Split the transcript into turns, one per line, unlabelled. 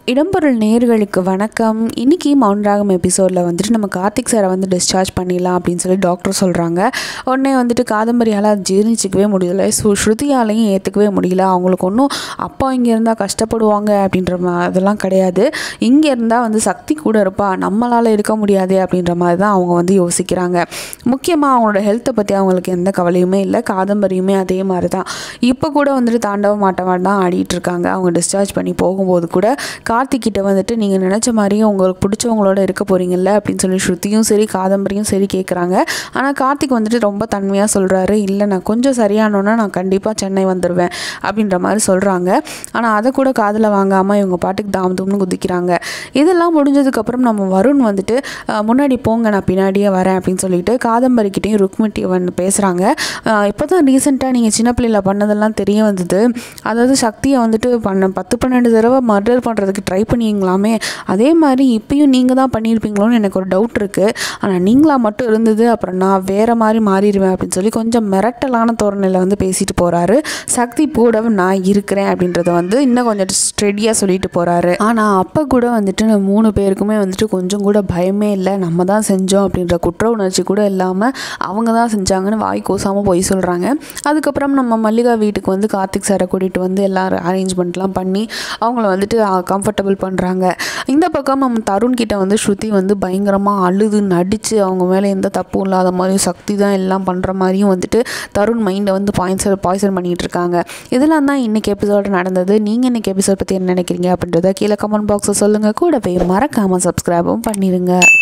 இடம்பொருள் நேர்களுக்கு வணக்கம் இன்னைக்கு மவுண்ட் ராகம் எபிசோடில் வந்துட்டு நம்ம கார்த்திக் சாரை வந்து டிஸ்சார்ஜ் பண்ணிடலாம் அப்படின்னு சொல்லி டாக்டர் சொல்கிறாங்க உடனே வந்துட்டு காதம்பரியால் அது ஜீர்ணிச்சிக்கவே முடியல சு ஸ்ருதியாலையும் ஏற்றுக்கவே முடியல அவங்களுக்கு ஒன்றும் அப்பா இங்கே இருந்தால் கஷ்டப்படுவாங்க அப்படின்ற மா அதெல்லாம் கிடையாது இங்கே இருந்தால் வந்து சக்தி கூட இருப்பா நம்மளால் இருக்க முடியாது அப்படின்ற மாதிரி தான் அவங்க வந்து யோசிக்கிறாங்க முக்கியமாக அவங்களோட ஹெல்த்தை பற்றி அவங்களுக்கு எந்த கவலையுமே இல்லை காதம்பரியுமே அதே மாதிரி தான் இப்போ கூட வந்துட்டு தாண்டவ மாட்டவன் தான் ஆடிட்டு இருக்காங்க அவங்க டிஸ்சார்ஜ் பண்ணி போகும்போது கூட கார்த்திக் கிட்ட வந்துட்டு நீங்கள் நினச்ச மாதிரியே உங்களுக்கு பிடிச்சவங்களோட இருக்க போகிறீங்கல்ல அப்படின்னு சொல்லி ஸ்ருதியும் சரி காதம்பரியும் சரி கேட்குறாங்க ஆனால் கார்த்திக் வந்துட்டு ரொம்ப தன்மையாக சொல்கிறாரு இல்லை நான் கொஞ்சம் சரியானோன்னா நான் கண்டிப்பாக சென்னை வந்துடுவேன் அப்படின்ற மாதிரி சொல்கிறாங்க ஆனால் அதை கூட காதில் வாங்காமல் இவங்க பாட்டுக்கு தாம் தும்னு குதிக்கிறாங்க இதெல்லாம் முடிஞ்சதுக்கப்புறம் நம்ம வருண் வந்துட்டு "அஹ், முன்னாடி போங்க நான் பின்னாடியே வரேன் அப்படின்னு சொல்லிட்டு காதம்பரிக்கிட்டையும் ருக்மிட்டி வந்து பேசுகிறாங்க இப்போ தான் ரீசெண்டாக நீங்கள் சின்ன பிள்ளையில் பண்ணதெல்லாம் தெரிய வந்தது அதாவது சக்தியை வந்துட்டு பண்ண பத்து பன்னெண்டு தடவை மர்டர் பண்ணுறதுக்கு ட்ரை பண்ணிங்களாமே அதே மாதிரி இப்பயும் நீங்கள் தான் பண்ணியிருப்பீங்களோன்னு எனக்கு ஒரு டவுட் இருக்குது ஆனால் நீங்களா மட்டும் இருந்தது அப்புறம் நான் வேறு மாதிரி மாறிடுவேன் அப்படின்னு சொல்லி கொஞ்சம் மிரட்டலான தோரணையில் வந்து பேசிட்டு போகிறாரு சக்தி கூட நான் இருக்கிறேன் அப்படின்றத வந்து இன்னும் கொஞ்சம் ஸ்ட்ரெடியாக சொல்லிட்டு போகிறாரு ஆனால் அப்போ கூட வந்துட்டு நம்ம மூணு பேருக்குமே வந்துட்டு கொஞ்சம் கூட பயமே இல்லை நம்ம தான் செஞ்சோம் அப்படின்ற குற்ற உணர்ச்சி கூட இல்லாமல் அவங்க தான் செஞ்சாங்கன்னு வாய் கூசாமல் போய் சொல்கிறாங்க அதுக்கப்புறம் நம்ம மல்லிகா வீட்டுக்கு வந்து கார்த்திக் சாரை கூட்டிகிட்டு வந்து எல்லாம் அரேஞ்ச்மெண்ட்லாம் பண்ணி அவங்கள வந்துட்டு கம்ஃபர்டபுள் பண்ணுறாங்க இந்த பக்கம் நம்ம தருண் கிட்ட வந்து ஸ்ருதி வந்து பயங்கரமாக அழுது நடித்து அவங்க மேலே எந்த தப்பும் இல்லாத மாதிரியும் சக்தி தான் எல்லாம் பண்ணுற மாதிரியும் வந்துட்டு தருண் மைண்டை வந்து பாய்சன் பாய்சன் பண்ணிகிட்டு இருக்காங்க இதெல்லாம் தான் இன்றைக்கி எபிசோடு நடந்தது நீங்கள் இன்றைக்கி எபிசோட் பற்றி என்ன நினைக்கிறீங்க அப்படின்றத கீழே கமெண்ட் பாக்ஸில் சொல்லுங்கள் கூடவே மறக்காமல் சப்ஸ்கிரைபும் பண்ணிடுங்க